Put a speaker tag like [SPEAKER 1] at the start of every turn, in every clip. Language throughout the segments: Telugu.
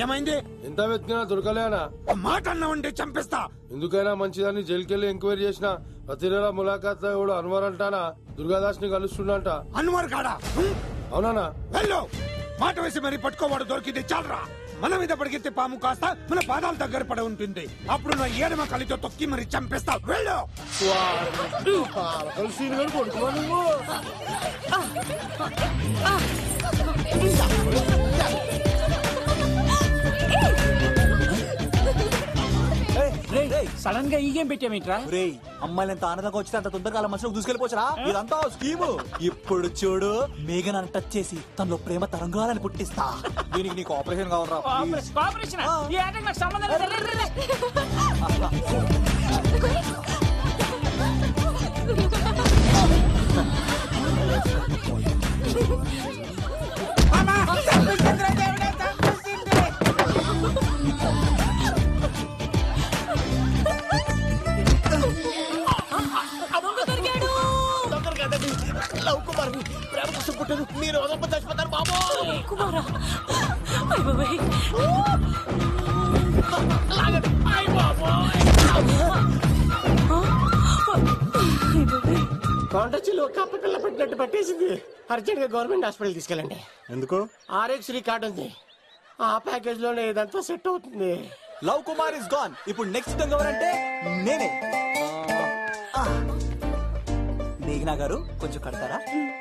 [SPEAKER 1] ఏమైంది
[SPEAKER 2] ఎంత వెతికినా దొరకలేనా
[SPEAKER 1] ఆ మాట అన్నావంటే చంపేస్తా
[SPEAKER 2] ఎందుకైనా మంచిదని జైలుకెళ్ళి ఎంక్వైరీ చేసిన ప్రతి నెల ములాఖాత్ కూడా అన్వర్ అంటానా దుర్గాదాస్ ని కలుస్తుండంట
[SPEAKER 1] అన్వర్ కాడా హ్మ్?
[SPEAKER 2] అవునానా
[SPEAKER 1] వెళ్ళు మాట వేసి మరి పట్టుకోవాడు దొరికింది చాలరా మన మీద పడిగితే పాము కాస్త మన పాదాల దగ్గర పడి ఉంటుంది అప్పుడు నా ఏడమ కలితో తొక్కి మరి చంపేస్తా వెళ్ళు
[SPEAKER 3] సడన్ గా ఈ గేమ్ పెట్టామేంట్రా
[SPEAKER 4] రేయ్ అమ్మాయిలు ఎంత ఆనందంగా వచ్చితే అంత తొందరగా అలా మనసులో దూసుకెళ్ళిపోవచ్చరా ఇదంతా స్కీము ఇప్పుడు చూడు మేఘ నన్ను టచ్ చేసి తనలో ప్రేమ తరంగాలని పుట్టిస్తా దీనికి నీకు ఆపరేషన్ కావాలరా please.
[SPEAKER 3] కోఆపరేషన్ ఈ ఆటకి నాకు సంబంధం లేదు. రే, రే, రే.
[SPEAKER 5] కుమారా అయ్ బాబాయ్
[SPEAKER 6] కాంట్రాక్చులు కప్ప పిల్ల పెట్టినట్టు పట్టేసింది అర్జెంట్ గా గవర్నమెంట్ హాస్పిటల్ తీసుకెళ్ళండి
[SPEAKER 4] ఎందుకు
[SPEAKER 6] ఆర్ఎక్స్ రీ కార్డు ఉంది ఆ ప్యాకేజ్ లోనే ఇదంతా సెట్ అవుతుంది
[SPEAKER 4] లవ్ కుమార్ ఇస్ గాన్ ఇప్పుడు నెక్స్ట్ దొంగ ఎవరంటే నేనే ఆ, ఆ. మేఘనా గారు కొంచెం కడతారా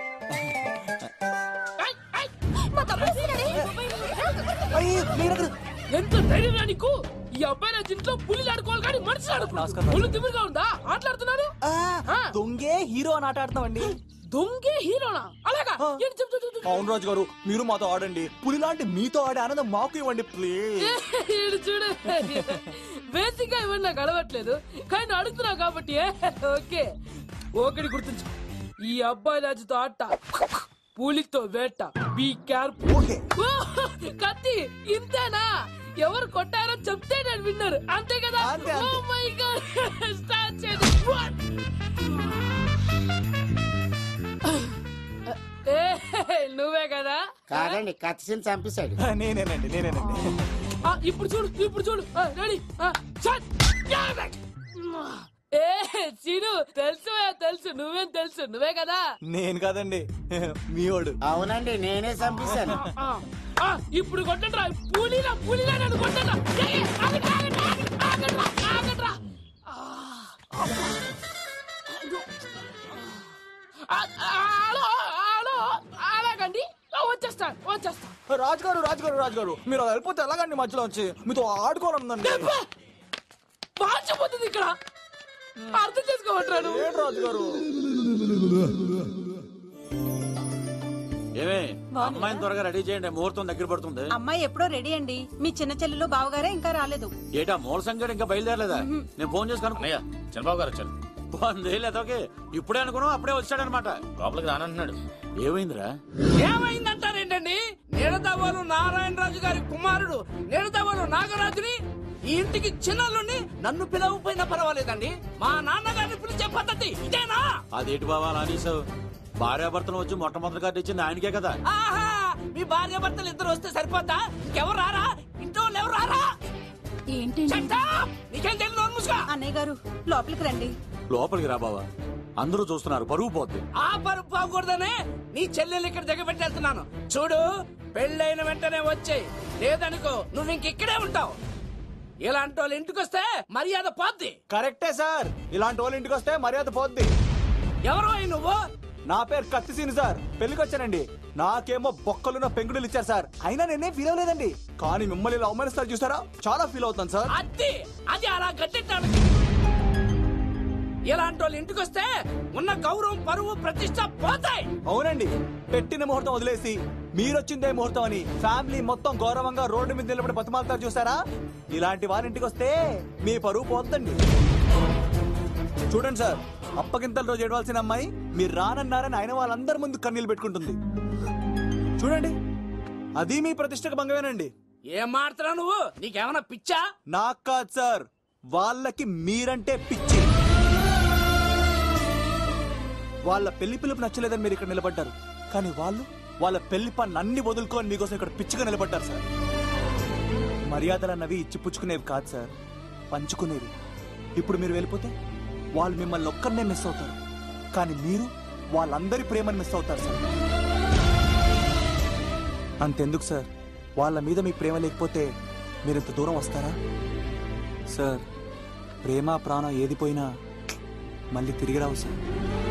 [SPEAKER 5] మా తమ్ముడు వస్తున్నాడే.
[SPEAKER 4] అయ్యో, మేఘనా గారు
[SPEAKER 7] ఎంత ధైర్యం నీకు ఈ అబ్బాయి నా ఇంట్లో పులిలు ఆడుకోవాలి కానీ మనిషి
[SPEAKER 4] నమస్కారం.
[SPEAKER 7] ఆడుకున్నాడు పులి తిమ్మిరిగా ఉందా ఆటలాడుతున్నారు
[SPEAKER 4] ఆ,
[SPEAKER 7] ఆ.
[SPEAKER 4] దొంగే హీరో అని ఆట ఆడుతున్నామండి
[SPEAKER 7] దొంగే హీరోనా అలాగా ఏంటి చెప్పు, చెప్పు, చెప్పు.
[SPEAKER 4] అవును రాజు గారు మీరు మాతో ఆడండి పులి లాంటి మీతో ఆడే ఆనందం మాకు ఇవ్వండి ప్లీజ్
[SPEAKER 7] ఈడు చూడు బేసిక్ గా ఇవన్నీ నాకు అలవట్లేదు కానీ అడుగుతున్నావు కాబట్టి ఏ, ఓకే ఒకటి గుర్తుంచు ఈ అబ్బాయి రాజుతో ఆట పులితో వేట బీ కేర్ఫుల్
[SPEAKER 4] ఓకే
[SPEAKER 7] కత్తి ఇంతేనా ఎవరు కొట్టారో చెప్తే నేను విన్నారు అంతే కదా
[SPEAKER 4] అంతే, అంతే.
[SPEAKER 7] ఓ మై గాడ్ స్టార్ట్ చేయండి What? ఏ, నువ్వే కదా
[SPEAKER 6] కాదండి కత్తిసిన చంపేశాడు
[SPEAKER 4] నేనేనండి నేనేనండి
[SPEAKER 7] ఆ, ఇప్పుడు చూడు ఇప్పుడు చూడు రెడీ ఏ చీను తెలుసు తెలుసు నువ్వేం తెలుసు నువ్వే కదా
[SPEAKER 4] నేను కాదండి మీ వాడు
[SPEAKER 6] అవునండి నేనే చంపేశాను
[SPEAKER 7] ఆ, ఆ, ఇప్పుడు కొట్టండి పూలీలా పూలీలా నన్ను కొట్టండి ఆగట్రా ఆ, ఆ, హలో హలో అలాగండి ఆ, వచ్చేస్తాను వచ్చేస్తాను
[SPEAKER 4] రాజు గారు రాజు గారు రాజు గారు మీరు అలా వెళ్ళిపోతే ఎలాగండి మధ్యలో వచ్చి మీతో ఆడుకోవాలనుందండి
[SPEAKER 7] మార్చిపోతుంది ఇక్కడ అర్థం చేసుకోవట్రాను
[SPEAKER 4] ఏంటి రాజు గారు
[SPEAKER 8] ఏమే అమ్మాయిని త్వరగా రెడీ చేయండి ముహూర్తం దగ్గర పడుతుంది
[SPEAKER 9] అమ్మాయి ఎప్పుడో రెడీ అండి మీ చిన్న చెల్లెలు బావగారే ఇంకా రాలేదు
[SPEAKER 8] ఏటా మూల సంగతి ఇంకా బయలుదేరలేదా నేను ఫోన్ చేసి కనుక్కో
[SPEAKER 10] అన్నయ్య చంద్రబాబు గారు వచ్చారు
[SPEAKER 8] వందేళ్ళు ఎదోకే ఇప్పుడే అనుకున్నావు అప్పుడే వచ్చాడనమాట
[SPEAKER 10] లోపలికి రానంటున్నాడు
[SPEAKER 8] ఏమైందిరా
[SPEAKER 7] ఏమైందంటారేంటండి నిడదవోలు నారాయణరాజు గారి కుమారుడు నిడదవోలు నాగరాజుని ఈ ఇంటికి చిన్నల్లుండి నన్ను పిలవకపోయినా పర్వాలేదండి మా నాన్నగారిని పిలిచే పద్ధతి ఇదేనా
[SPEAKER 8] అదేటి బావా అలా అనేసావు భార్యాభర్తలు వచ్చి మొట్టమొదటి కార్డు ఇచ్చింది ఆయనకే కదా
[SPEAKER 7] ఆహా మీ భార్య భర్తలు ఇద్దరు వస్తే సరిపోద్దా ఇంకెవరు రారా ఇంట్లో వాళ్ళు ఎవరు రారా
[SPEAKER 9] ఏంటి
[SPEAKER 7] Shut up! నీకేం తెలియదు నోరు మూసుకో.
[SPEAKER 9] అన్నయ్య గారు లోపలికి రండి
[SPEAKER 8] లోపలికి రా బావా అందరూ చూస్తున్నారు పరుగు పోద్ది
[SPEAKER 7] ఆ పరుపు పోకూడదనే నీ చెల్లెలు ఇక్కడ దిగబెట్టి వెళ్తున్నాను చూడు పెళ్ళైన వెంటనే వచ్చేయ్ లేదనుకో నువ్వు ఇంకిక్కడే ఉంటావు ఇలాంటి వాళ్ళు ఇంటికి వస్తే మర్యాద పోద్ది
[SPEAKER 4] కరెక్టే సార్ ఇలాంటి వాళ్ళ ఇంటికి వస్తే మర్యాద పోద్ది
[SPEAKER 7] ఎవరు అయి నువ్వు
[SPEAKER 4] నా పేరు కత్తిసీని సార్ పెళ్లికి వచ్చానండి నాకేమో బొక్కలున్న పెంకుడులు ఇచ్చారు సార్ అయినా నేనే ఫీల్ అవ్వలేదండి కానీ మిమ్మల్ని ఇలా అవమానిస్తారు చూసారా చాలా ఫీల్ అవుతాను సార్
[SPEAKER 7] అది అది అలా గట్టెట్టాడు ఇలాంటి వాళ్ళు ఇంటికి వస్తే ఉన్న గౌరవం పరువు ప్రతిష్ట పోతాయి
[SPEAKER 4] అవునండి పెట్టిన ముహూర్తం వదిలేసి మీరొచ్చిందే ముహూర్తం అని ఫ్యామిలీ మొత్తం గౌరవంగా రోడ్డు మీద నిలబడి బతిమాలతారు చూసారా ఇలాంటి వారి ఇంటికి వస్తే మీ పరువు పోతుందండి చూడండి సార్ అప్పగింతల రోజు ఏడవలసిన అమ్మాయి మీరు రానన్నారని ఆయన వాళ్ళందరి ముందు కన్నీళ్ళు పెట్టుకుంటుంది చూడండి అది మీ ప్రతిష్టకు భంగమేనండి
[SPEAKER 7] ఏం మాడుతున్నావు నువ్వు నీకేమైనా పిచ్చా
[SPEAKER 4] నాకు కాదు సార్ వాళ్ళకి మీరంటే పిచ్చి వాళ్ళ పెళ్లి పిలుపు నచ్చలేదని మీరు ఇక్కడ నిలబడ్డారు కానీ వాళ్ళు వాళ్ళ పెళ్లి పనులు అన్ని వదులుకొని మీకోసం ఇక్కడ పిచ్చిగా నిలబడ్డారు సార్ మర్యాదలు అన్నవి ఇచ్చిపుచ్చుకునేవి కాదు సార్ పంచుకునేవి ఇప్పుడు మీరు వెళ్ళిపోతే వాళ్ళు మిమ్మల్ని ఒక్కరినే మిస్ అవుతారు కానీ మీరు వాళ్ళందరి ప్రేమను మిస్ అవుతారు సార్ అంతెందుకు సార్ వాళ్ళ మీద మీకు ప్రేమ లేకపోతే మీరు ఇంత దూరం వస్తారా సార్ ప్రేమ ప్రాణం ఏది పోయినా మళ్ళీ తిరిగి రావు సార్